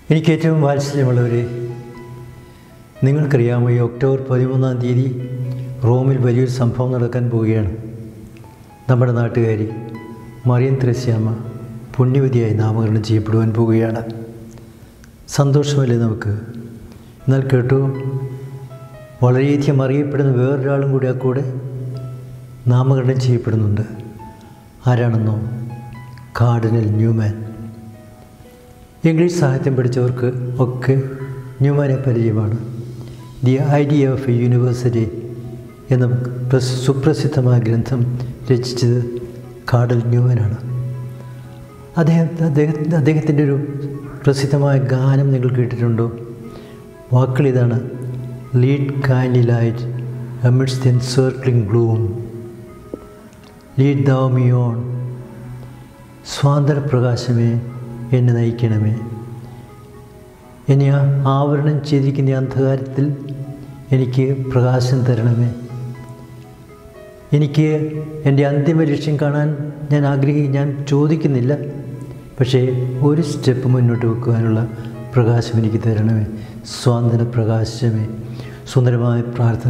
എനിക്ക് ഏറ്റവും വാത്സല്യമുള്ളവരെ നിങ്ങൾക്കറിയാമോ ഈ ഒക്ടോബർ പതിമൂന്നാം തീയതി റോമിൽ വലിയൊരു സംഭവം നടക്കാൻ പോവുകയാണ് നമ്മുടെ നാട്ടുകാരി മറിയം ത്രസ്യാമ്മ പുണ്യവതിയായി നാമകരണം ചെയ്യപ്പെടുവാൻ പോവുകയാണ് സന്തോഷമല്ലേ നമുക്ക് എന്നാൽ കേട്ടോ വളരെയധികം അറിയപ്പെടുന്ന വേറൊരാളും കൂടി ആ കൂടെ നാമകരണം ചെയ്യപ്പെടുന്നുണ്ട് ആരാണെന്നോ കാർഡിനൽ ന്യൂമാൻ ഇംഗ്ലീഷ് സാഹിത്യം പഠിച്ചവർക്ക് ഒക്കെ ന്യൂമാനെ പരിചയമാണ് the idea of a university എന്ന പ്രസ് സുപ്രസിദ്ധമായ ഗ്രന്ഥം രചിച്ചത് കാർഡൽ ന്യൂമാനാണ് അദ്ദേഹം അദ്ദേഹം അദ്ദേഹത്തിൻ്റെ ഒരു പ്രസിദ്ധമായ ഗാനം നിങ്ങൾ കേട്ടിട്ടുണ്ടോ വാക്കുകൾ ഇതാണ് lead kindly light amidst the encircling gloom lead thou me on സ്വാതന്ത്ര്യ പ്രകാശമേ എന്നെ നയിക്കണമേ എന്നെ ആവരണം ചെയ്തിരിക്കുന്ന ഈ അന്ധകാരത്തിൽ എനിക്ക് പ്രകാശം തരണമേ എനിക്ക് എൻ്റെ അന്തിമ ലക്ഷ്യം കാണാൻ ഞാൻ ആഗ്രഹിക്കും ഞാൻ ചോദിക്കുന്നില്ല പക്ഷേ ഒരു സ്റ്റെപ്പ് മുന്നോട്ട് വെക്കുവാനുള്ള പ്രകാശം എനിക്ക് തരണമേ സ്വാതന്ത്ര്യ പ്രകാശമേ സുന്ദരമായ പ്രാർത്ഥന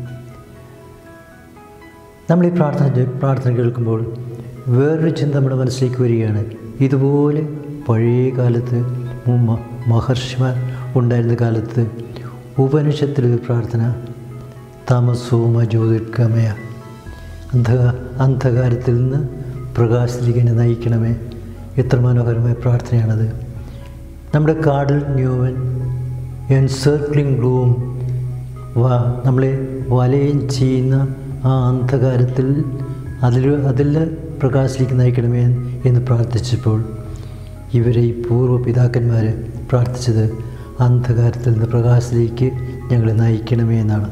നമ്മൾ ഈ പ്രാർത്ഥന പ്രാർത്ഥന കേൾക്കുമ്പോൾ വേറൊരു ചിന്ത നമ്മുടെ മനസ്സിലേക്ക് വരികയാണ് ഇതുപോലെ പഴയ കാലത്ത് മഹർഷിമാർ ഉണ്ടായിരുന്ന കാലത്ത് ഉപനിഷത്തിലൊരു പ്രാർത്ഥന താമസോമ ജ്യോതിർഗമയ അന്ധകാ അന്ധകാരത്തിൽ നിന്ന് പ്രകാശത്തിലേക്ക് എന്നെ നയിക്കണമേ എത്ര മനോഹരമായ പ്രാർത്ഥനയാണത് നമ്മുടെ കാടൽ ന്യൂവൻ എൻസർക്ലിംഗ് ഗ്ലൂം വാ നമ്മളെ വലയം ചെയ്യുന്ന ആ അന്ധകാരത്തിൽ അതിൽ അതിൽ പ്രകാശത്തിലേക്ക് നയിക്കണമേ എന്ന് പ്രാർത്ഥിച്ചപ്പോൾ ഇവരെ ഈ പൂർവ്വ പിതാക്കന്മാർ പ്രാർത്ഥിച്ചത് അന്ധകാരത്തിൽ നിന്ന് പ്രകാശത്തിലേക്ക് ഞങ്ങളെ നയിക്കണമേ എന്നാണ്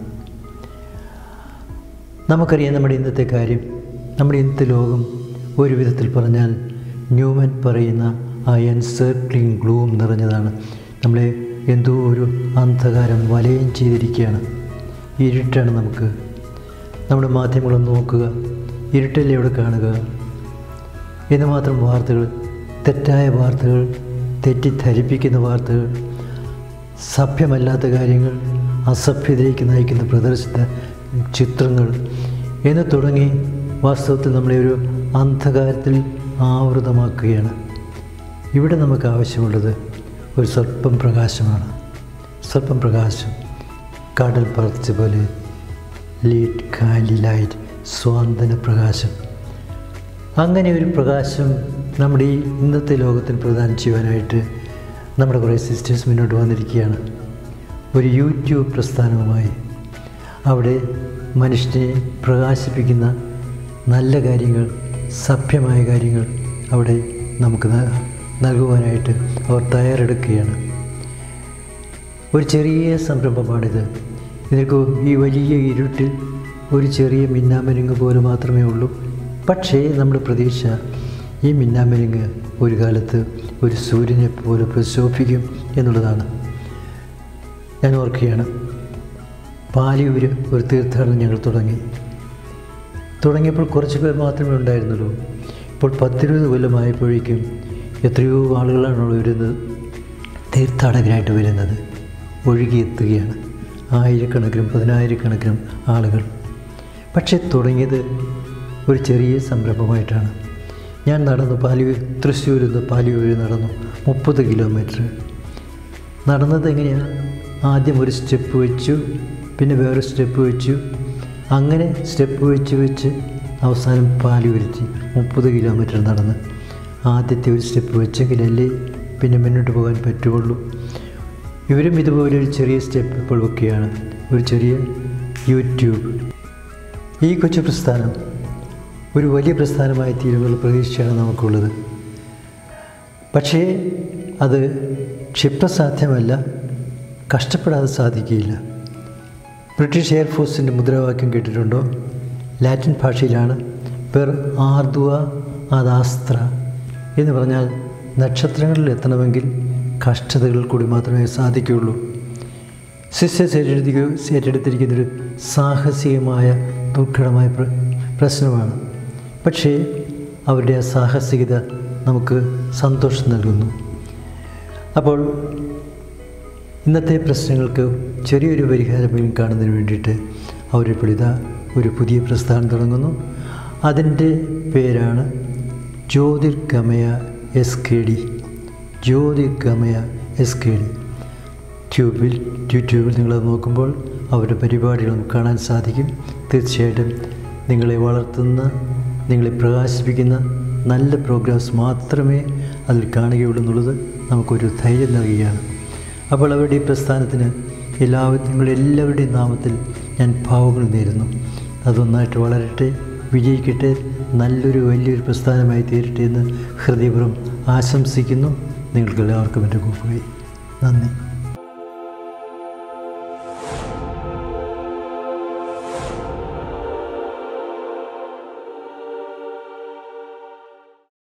നമുക്കറിയാം നമ്മുടെ ഇന്നത്തെ കാര്യം നമ്മുടെ ഇന്നത്തെ ലോകം ഒരു വിധത്തിൽ പറഞ്ഞാൽ ന്യൂമൻ പറയുന്ന ആ എൻസർക്ലിംഗ് ഗ്ലൂം നിറഞ്ഞതാണ് നമ്മളെ എന്തോ ഒരു അന്ധകാരം വലയം ചെയ്തിരിക്കുകയാണ് ഇരുട്ടാണ് നമുക്ക് നമ്മുടെ മാധ്യമങ്ങളൊന്ന് നോക്കുക ഇരുട്ടല്ലേ ഇവിടെ കാണുക എന്ന് മാത്രം വാർത്തകൾ തെറ്റായ വാർത്തകൾ തെറ്റിദ്ധരിപ്പിക്കുന്ന വാർത്തകൾ സഭ്യമല്ലാത്ത കാര്യങ്ങൾ അസഭ്യതയിലേക്ക് നയിക്കുന്ന പ്രദർശിത ചിത്രങ്ങൾ എന്ന് തുടങ്ങി വാസ്തവത്തിൽ നമ്മളെ ഒരു അന്ധകാരത്തിൽ ആവൃതമാക്കുകയാണ് ഇവിടെ നമുക്ക് ആവശ്യമുള്ളത് ഒരു സ്വല്പം പ്രകാശമാണ് സ്വല്പം പ്രകാശം കാടൽ പ്രാർത്ഥിച്ച പോലെ ലീഡ് കാലി ലൈറ്റ് സ്വാന്തന പ്രകാശം അങ്ങനെ ഒരു പ്രകാശം നമ്മുടെ ഈ ഇന്നത്തെ ലോകത്തിൽ പ്രദാനം ചെയ്യുവാനായിട്ട് നമ്മുടെ കുറേ സിസ്റ്റേഴ്സ് മുന്നോട്ട് വന്നിരിക്കുകയാണ് ഒരു യൂട്യൂബ് പ്രസ്ഥാനവുമായി അവിടെ മനുഷ്യനെ പ്രകാശിപ്പിക്കുന്ന നല്ല കാര്യങ്ങൾ സഭ്യമായ കാര്യങ്ങൾ അവിടെ നമുക്ക് നൽകുവാനായിട്ട് അവർ തയ്യാറെടുക്കുകയാണ് ഒരു ചെറിയ സംരംഭമാണിത് ഇതിற்கு ഈ വലിയ ഇരുട്ടിൽ ഒരു ചെറിയ മിന്നാമരുങ്ങ് പോലെ മാത്രമേ ഉള്ളൂ പക്ഷേ നമ്മുടെ പ്രതീക്ഷ ഈ മിന്നാമരുങ്ങ് ഒരു കാലത്ത് ഒരു സൂര്യനെ പോലെ പ്രശോഭിക്കും എന്നുള്ളതാണ് ഞാൻ ഓർക്കുകയാണ് പാലിയൂര് ഒരു തീർത്ഥാടനം ഞങ്ങൾ തുടങ്ങി തുടങ്ങിയപ്പോൾ കുറച്ച് പേർ മാത്രമേ ഉണ്ടായിരുന്നുള്ളൂ ഇപ്പോൾ പത്തിരുപത് കൊല്ലമായപ്പോഴേക്കും എത്രയോ ആളുകളാണ് വരുന്നത് തീർത്ഥാടകരായിട്ട് വരുന്നത് ഒഴുകിയെത്തുകയാണ് ആയിരക്കണക്കിനും പതിനായിരക്കണക്കിനും ആളുകൾ പക്ഷേ തുടങ്ങിയത് ഒരു ചെറിയ സംരംഭമായിട്ടാണ് ഞാൻ നടന്നു പാലിയൂർ തൃശ്ശൂരിൽ നിന്ന് പാലിയൂർ നടന്നു മുപ്പത് കിലോമീറ്റർ നടന്നത് എങ്ങനെയാണ് ആദ്യം ഒരു സ്റ്റെപ്പ് വെച്ചു പിന്നെ വേറെ സ്റ്റെപ്പ് വെച്ചു അങ്ങനെ സ്റ്റെപ്പ് വെച്ച് വെച്ച് അവസാനം പാലിയൂരെത്തി മുപ്പത് കിലോമീറ്റർ നടന്ന് ആദ്യത്തെ ഒരു സ്റ്റെപ്പ് വെച്ചെങ്കിലല്ലേ പിന്നെ മുന്നോട്ട് പോകാൻ പറ്റുള്ളൂ ഇവരും ഇതുപോലെ ഒരു ചെറിയ സ്റ്റെപ്പ് ഇപ്പോൾ വെക്കുകയാണ് ഒരു ചെറിയ യൂട്യൂബ് ഈ കൊച്ചു പ്രസ്ഥാനം ഒരു വലിയ പ്രസ്ഥാനമായി തീരുമെന്നുള്ള പ്രതീക്ഷയാണ് നമുക്കുള്ളത് പക്ഷേ അത് ക്ഷിപ്രസാധ്യമല്ല കഷ്ടപ്പെടാതെ സാധിക്കുകയില്ല ബ്രിട്ടീഷ് എയർഫോഴ്സിൻ്റെ മുദ്രാവാക്യം കേട്ടിട്ടുണ്ടോ ലാറ്റിൻ ഭാഷയിലാണ് പെർ ആർദുവ അദാസ്ത്ര എന്ന് പറഞ്ഞാൽ നക്ഷത്രങ്ങളിൽ എത്തണമെങ്കിൽ കഷ്ടതകൾ കൂടി മാത്രമേ സാധിക്കുകയുള്ളൂ സിസ്റ്റേഴ്സ് ഏറ്റെടുത്തിരിക്കുക ഏറ്റെടുത്തിരിക്കുന്നൊരു സാഹസികമായ ദുർഘടമായ പ്രശ്നമാണ് പക്ഷേ അവരുടെ ആ സാഹസികത നമുക്ക് സന്തോഷം നൽകുന്നു അപ്പോൾ ഇന്നത്തെ പ്രശ്നങ്ങൾക്ക് ചെറിയൊരു പരിഹാരമെങ്കിലും കാണുന്നതിന് വേണ്ടിയിട്ട് അവരിപ്പോൾ ഇതാ ഒരു പുതിയ പ്രസ്ഥാനം തുടങ്ങുന്നു അതിൻ്റെ പേരാണ് Jyothirgamaya S K D Jyothirgamaya S K D ട്യൂബിൽ യൂട്യൂബിൽ നിങ്ങളത് നോക്കുമ്പോൾ അവരുടെ പരിപാടികളും കാണാൻ സാധിക്കും തീർച്ചയായിട്ടും നിങ്ങളെ വളർത്തുന്ന നിങ്ങളെ പ്രകാശിപ്പിക്കുന്ന നല്ല പ്രോഗ്രാംസ് മാത്രമേ അതിൽ കാണുകയുള്ളൂ എന്നുള്ളത് നമുക്കൊരു ധൈര്യം നൽകുകയാണ് അപ്പോൾ അവരുടെ ഈ പ്രസ്ഥാനത്തിന് എല്ലാവരും നിങ്ങളെല്ലാവരുടെയും നാമത്തിൽ ഞാൻ ഭാവങ്ങൾ നേരുന്നു അതൊന്നായിട്ട് വളരട്ടെ വിജയിക്കട്ടെ നല്ലൊരു വലിയൊരു പ്രസ്ഥാനമായി തീരട്ടെ എന്ന് ഹൃദയപൂർവ്വം ആശംസിക്കുന്നു നിങ്ങൾക്കെല്ലാവർക്കും എൻ്റെ കൂപ്പുകൈ നന്ദി